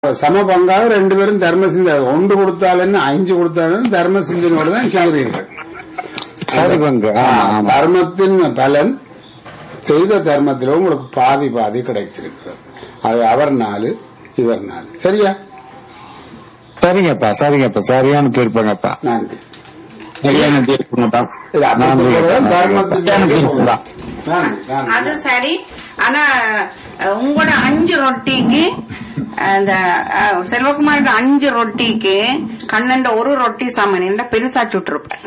சம பங்காக ரெண்டு பேரும் தர்ம சிந்தை ஒன்று கொடுத்தாலும் அஞ்சு கொடுத்தாலும் தர்ம சிந்தனையோடு தான் செய்கிறீர்கள் சரி பங்கு ஆமா ஆமா தர்மத்தின் பலன் செய்த தர்மத்தில் உங்களுக்கு பாதி பாதி கிடைத்திருக்கிறது அது அவர் நாலு இவர் நாலு சரியா சரிங்கப்பா சரிங்கப்பா சரியான தீர்ப்புங்கப்பா நன்றி சரியான தீர்ப்புங்கப்பா இது அப்படி நன்றி. சொல்றது தர்மத்தின் சரியான தீர்ப்புதான் நன்றி, அது நன்றி. சரி ஆனா அஹ், உங்களோட அஞ்சு ரொட்டிக்கு அந்த அஹ், செல்வகுமாருக்கு அஞ்சு ரொட்டிக்கு கண்ணண்ட ஒரு ரொட்டி சமன் என்ன பெருசா சுட்டிருப்பேன்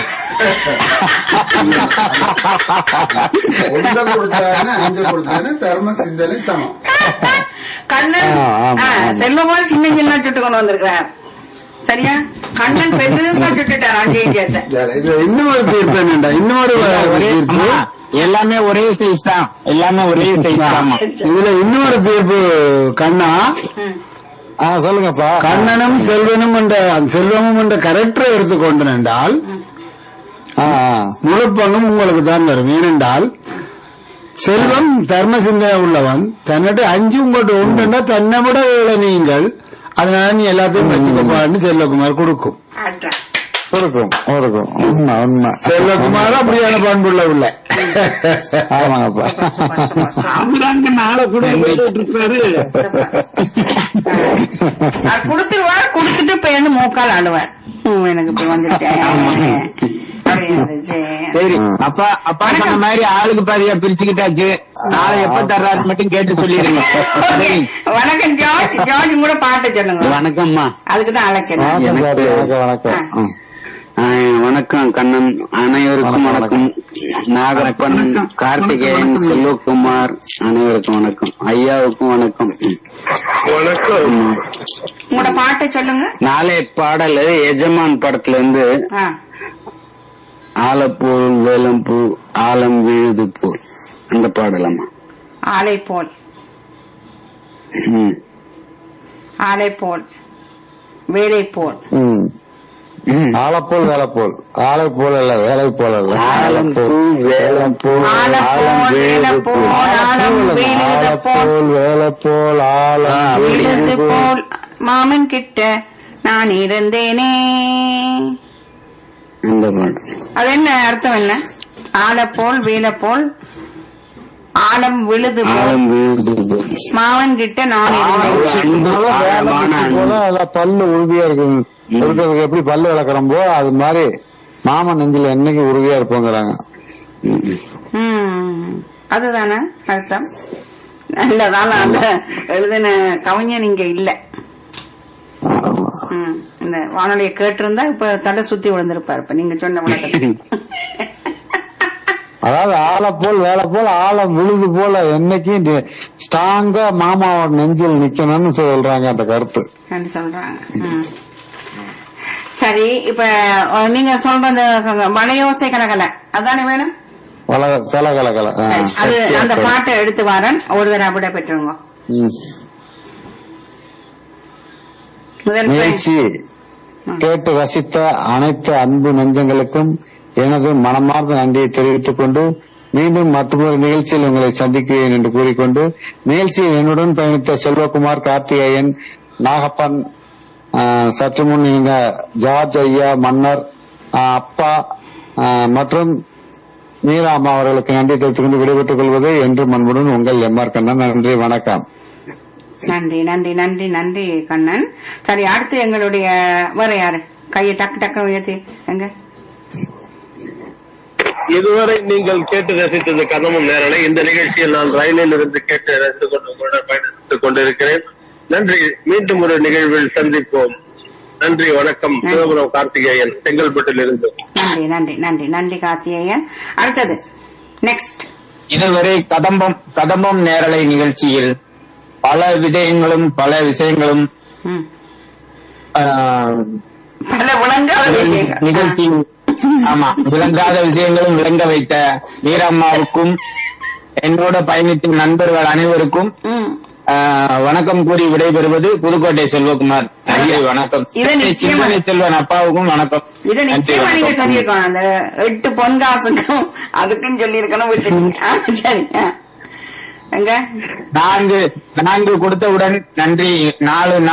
ஒன்றை கொடுத்தாருன்னா அஞ்சு கொடுத்தாருன்னா தர்ம சிந்தனை சமம் கண்ணன் ஆ, ஆமா, ஆ, ஆமா. செல்வகுமார் சின்ன சின்ன சுட்டு கொண்டு வந்திருக்கிறார் சரியா கண்ணன் பெருசா சுட்டுட்டார் அஞ்சு இந்தியத்தை சரி, இது இன்னொரு தீர்ப்பு என்னண்டா இன்னொரு ஒரே தீர்ப்பு அம்மா, எல்லாமே ஒரே சைஸ் தான் எல்லாமே ஒரே சைஸ் தான் இதுல இன்னொரு தீர்ப்பு கண்ணா ஆ சொல்லுங்கப்பா கண்ணனும் செல்வனும் என்ற செல்வமும் என்ற கரெக்டரை எடுத்துக்கொண்டு என்றால் ஆ, ஆ. முழு பங்கும் உங்களுக்கு தான் வரும் ஏனென்றால் செல்வம் தர்ம சிந்தனை உள்ளவன் தன்னிட்ட அஞ்சு உங்கள்கிட்ட உண்டுன்னா தன்னை விட வேலை நீங்கள் அதனால நீ எல்லாத்தையும் வச்சுக்கப்பான்னு செல்வகுமார் கொடுக்கும் ஆட்டா. கொடுக்கும் கொடுக்கும் உண்மை உண்மை செல்வகுமார் அப்படியான பண்புள்ள உள்ள ஆமாங்கப்பா சும்மா, சும்மா, சும்மா. அவராங்க நாளை கூட இருக்காரு அது கொடுத்துருவார் கொடுத்துட்டு பேருந்து மூக்கால் ஆடுவார் ம், எனக்கு இப்ப வந்துட்டேன் அப்படி இருந்துச்சு. சரி அப்பா அப்பா சொன்ன மாதிரி ஆளுக்கு பாதியா பிரிச்சுக்கிட்டாச்சு நாளை எப்ப தர்றாரு மட்டும் கேட்டு சொல்லிடுங்க Okay. வணக்கம் ஜார்ஜ் ஜார்ஜ் கூட பாட்டு சொல்லுங்க வணக்கம்மா அதுக்குதான் அழைக்கிறேன் வணக்கம் பாரு, வணக்கம் வணக்கம் ம். ஆ, வணக்கம் கண்ணன் அனைவருக்கும் வணக்கம் நாகப்பன் கார்த்திகேயன் செல்வகுமார் அனைவருக்கும் வணக்கம் ஐயாவுக்கும் வணக்கம் வணக்கம் உங்களோட பாட்டை சொல்லுங்க நாளை பாடல் எஜமான் படத்துல இருந்து ஆ. ஆலப்பூ வேலம்பூ ஆலம் விழுது பூ அந்த பாடலம்மா ஆலை போல் ம். ஆலை போல் வேலை போல் ம். ஆளைப்போல் வேலைப்போல் ஆளை போல் அல்ல வேலை போல் அல்ல ஆலம் பூ வேலம் பூ ஆலப்போல் வேலப்போல் ஆலம் வேலுது போல் ஆளப்போல் வேலைப்போல் ஆலம் விழுது போல் மாமன் கிட்ட நான் இருந்தேனே அந்த பாடல் அது என்ன அர்த்தம் என்ன ஆலை போல் வேலை போல் ஆலம் விழுது போல் ஆலம் விழுது பூ மாமன் கிட்ட நான் இருந்தேன் அன்பு ஆழமான அன்பு. போல அதுல பல்லு உறுதியா இருக்கு இருக்கிறதுக்கு எப்படி பல்லு விளக்குறோம்போ அது மாதிரி மாமன் நெஞ்சில என்னைக்கு உறுதியா இருப்போங்கிறாங்க ம். அதுதானே அர்த்தம் இல்லதான அந்த எழுதின கவிஞன் இங்க இல்ல ம். இந்த வானொலியை கேட்டிருந்தா இப்ப தலை சுத்தி விழுந்திருப்பாரு இப்ப நீங்க சொன்ன விளக்கத்துக்கு அதாவது ஆளை போல் வேலை போல் ஆளை விழுது போல என்னைக்கும் ஸ்ட்ராங்கா மாமாவோட நெஞ்சில் நிக்கணும்னு சொல்றாங்க அந்த கருத்து அப்படி சொல்றாங்க ம். சரி இப்ப அஹ், நீங்க சொல்ற அந்த மலையோசை கலகல அதானே வேணும் கல கல கல கல ஆ, சரி, அது சரி, அந்த சரி. பாட்டை எடுத்து வரேன் ஒரு தடவை விட பெற்றுருங்க ம். முதல் நிகழ்ச்சி கேட்டு ரசித்த அனைத்து அன்பு நெஞ்சங்களுக்கும் எனது மனமார்ந்த நன்றியை தெரிவித்துக் கொண்டு மீண்டும் மற்றொரு நிகழ்ச்சியில் உங்களை சந்திக்கிறேன் என்று கூறிக்கொண்டு நிகழ்ச்சியில் என்னுடன் பயணித்த செல்வகுமார் கார்த்திகேயன் நாகப்பன் ஆ, சற்று முன் இருந்த ஜார்ஜ் ஐயா மன்னர் ஆ, அப்பா ஆ, மற்றும் மீராமா அவர்களுக்கு நன்றி தெரிவித்துக் கொண்டு விடைபெற்றுக் கொள்வது என்று மண்புடன் உங்கள் எம் ஆர் கண்ணன் நன்றி வணக்கம் நன்றி நன்றி நன்றி நன்றி கண்ணன் சரி அடுத்து எங்களுடைய வேற யாரு கையை டக்கு டக்கு உயர்த்தி எங்க இதுவரை நீங்கள் கேட்டு ரசித்தது கதமும் நேரலை இந்த நிகழ்ச்சியில் நான் ரயிலில் இருந்து கேட்டு ரசித்துக் கொண்டு உங்களுடன் பயணித்துக் கொண்டிருக்கிறேன் நன்றி மீண்டும் ஒரு நிகழ்வில் சந்திப்போம் நன்றி வணக்கம் சிவபுரம் கார்த்திகேயன் செங்கல்பட்டில் இருந்து நன்றி நன்றி நன்றி நன்றி கார்த்திகேயன் அடுத்தது நெக்ஸ்ட் இதுவரை கதம்பம் கதம்பம் நேரலை நிகழ்ச்சியில் பல விடயங்களும் பல விஷயங்களும் ஆஹ், பல விளங்காத விஷயங்கள் நிகழ்ச்சி ஆமா விளங்காத விஷயங்களும் விளங்க வைத்த வீரம்மாவுக்கும் என்னோட பயணித்த நண்பர்கள் அனைவருக்கும் ம். ஆஹ், வணக்கம் கூறி விடைபெறுவது புதுக்கோட்டை செல்வகுமார் நன்றி வணக்கம் இதை நிச்சயமா- சிந்தனை செல்வன் அப்பாவுக்கும் வணக்கம் இதை நன்றி நிச்சயமா நீங்க வணக்கம். சொல்லியிருக்கணும் அந்த எட்டு பொன்காசுக்கும் அதுக்கும் சொல்லியிருக்கணும் விட்டுட்டீங்க ஆ, சரி ஆ. எங்க நான்கு நான்கு கொடுத்தவுடன் நன்றி நாலு